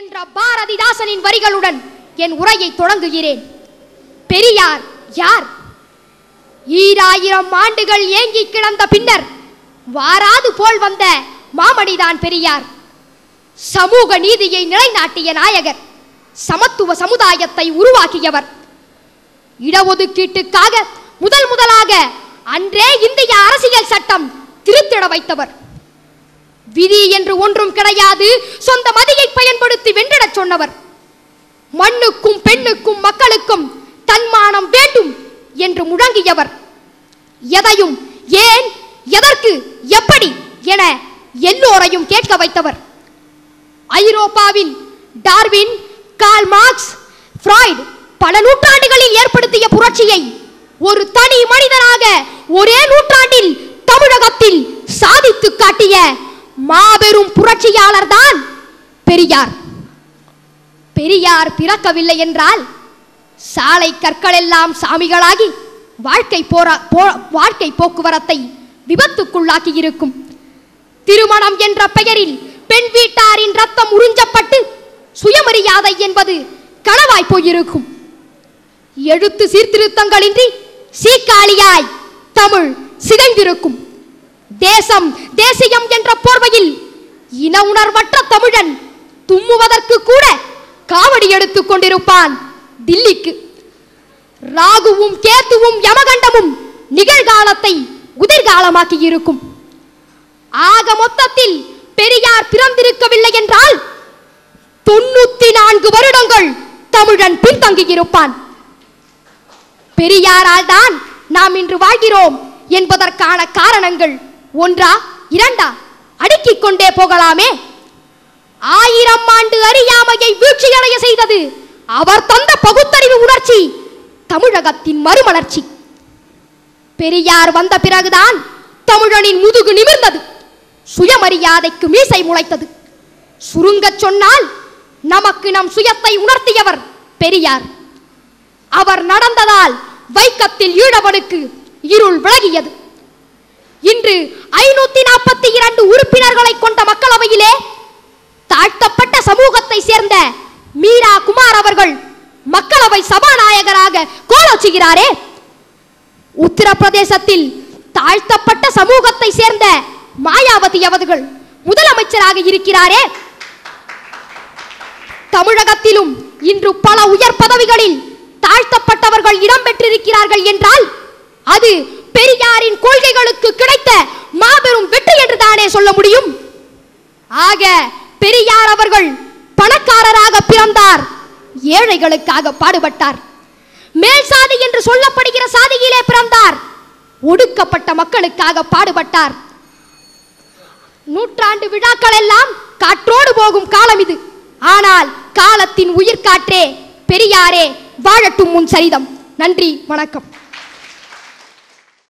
என்ற பாரதிதாசனின் வரிகளுடன் என் உரையை தொடங்குகிறேன் பெரியார் யார் ஈராயிரம் ஆண்டுகள் ஏங்கி கிடந்த பின்னர் வாராது போல் வந்த மாமணிதான் பெரியார் சமூக நீதியை நிலைநாட்டிய நாயகர் சமத்துவ சமுதாயத்தை உருவாக்கியவர் இடஒதுக்கீட்டுக்காக முதல் முதலாக அன்றே இந்திய அரசியல் சட்டம் திருத்திட வைத்தவர் விதி என்று ஒன்றும் கிடையாது சொந்த மதியை பயன்படுத்தி வென்றிடச் சொன்னவர் மண்ணுக்கும் பெண்ணுக்கும் மக்களுக்கும் தன்மானம் வேண்டும் என்று முழங்கியவர் எதையும் ஏன் எதற்கு எப்படி என எல்லோரையும் கேட்க வைத்தவர் ஐரோப்பாவில் டார்வின் கால் மார்க்ஸ் ஃப்ராய்ட் பல நூற்றாண்டுகளில் ஏற்படுத்திய புரட்சியை ஒரு தனி மனிதனாக ஒரே நூற்றாண்டில் தமிழகத்தில் சாதித்து காட்டிய மாபெரும் புரட்சியாளர் தான் பெரியார் பெரியார் பிறக்கவில்லை என்றால் சாலை கற்களெல்லாம் சாமிகளாகி வாழ்க்கை போரா போ- வாழ்க்கை போக்குவரத்தை விபத்துக்குள்ளாக்கி இருக்கும் திருமணம் என்ற பெயரில் பெண் வீட்டாரின் ரத்தம் உறிஞ்சப்பட்டு சுயமரியாதை என்பது கனவாய் போயிருக்கும் எழுத்து சீர்திருத்தங்களின்றி சீக்காளியாய் தமிழ் சிதைந்திருக்கும் தேசம் தேசியம் என்ற போர்வையில் இன உணர்வற்ற தமிழன் தும்முவதற்கு கூட காவடி எடுத்துக் கொண்டிருப்பான் தில்லிக்கு ராகுவும் கேத்துவும் யமகண்டமும் நிகழ்காலத்தை உதிர்காலமாக்கி இருக்கும் ஆக மொத்தத்தில் பெரியார் பிறந்திருக்கவில்லை என்றால் தொண்ணூத்தி நான்கு வருடங்கள் தமிழன் பின்தங்கியிருப்பான் பெரியாரால் தான் நாம் இன்று வாழ்கிறோம் என்பதற்கான காரணங்கள் ஒன்றா இரண்டா அடுக்கிக் கொண்டே போகலாமே ஆயிரம் ஆண்டு அறியாமையை வீழ்ச்சியடைய செய்தது அவர் தந்த பகுத்தறிவு உணர்ச்சி தமிழகத்தின் மறுமலர்ச்சி பெரியார் வந்த பிறகுதான் தமிழனின் முதுகு நிமிர்ந்தது சுயமரியாதைக்கு மீசை முளைத்தது சுருங்கச் சொன்னால் நமக்கு நம் சுயத்தை உணர்த்தியவர் பெரியார் அவர் நடந்ததால் வைக்கத்தில் ஈழவனுக்கு இருள் விலகியது இன்று ஐநூத்தி நாற்பத்தி இரண்டு உறுப்பினர்களை கொண்ட மக்களவையிலே தாழ்த்தப்பட்ட சமூகத்தை சேர்ந்த மீரா குமார் அவர்கள் மக்களவை சபாநாயகராக கோலோச்சுகிறாரே உத்தரப்பிரதேசத்தில் தாழ்த்தப்பட்ட சமூகத்தை சேர்ந்த மாயாவதி அவர்கள் முதலமைச்சராக இருக்கிறாரே தமிழகத்திலும் இன்று பல உயர் பதவிகளில் தாழ்த்தப்பட்டவர்கள் இடம்பெற்றிருக்கிறார்கள் என்றால் அது பெரியாரின் கொள்கைகளுக்கு கிடைத்த மாபெரும் வெற்றி என்று தானே சொல்ல முடியும் ஆக பெரியார் அவர்கள் பணக்காரராக பிறந்தார் ஏழைகளுக்காக பாடுபட்டார் மேல் சாதி என்று சொல்லப்படுகிற சாதியிலே பிறந்தார் ஒடுக்கப்பட்ட மக்களுக்காக பாடுபட்டார் நூற்றாண்டு விழாக்கள் எல்லாம் காற்றோடு போகும் காலம் இது ஆனால் காலத்தின் உயிர் காற்றே பெரியாரே வாழட்டும் முன் சரிதம் நன்றி வணக்கம்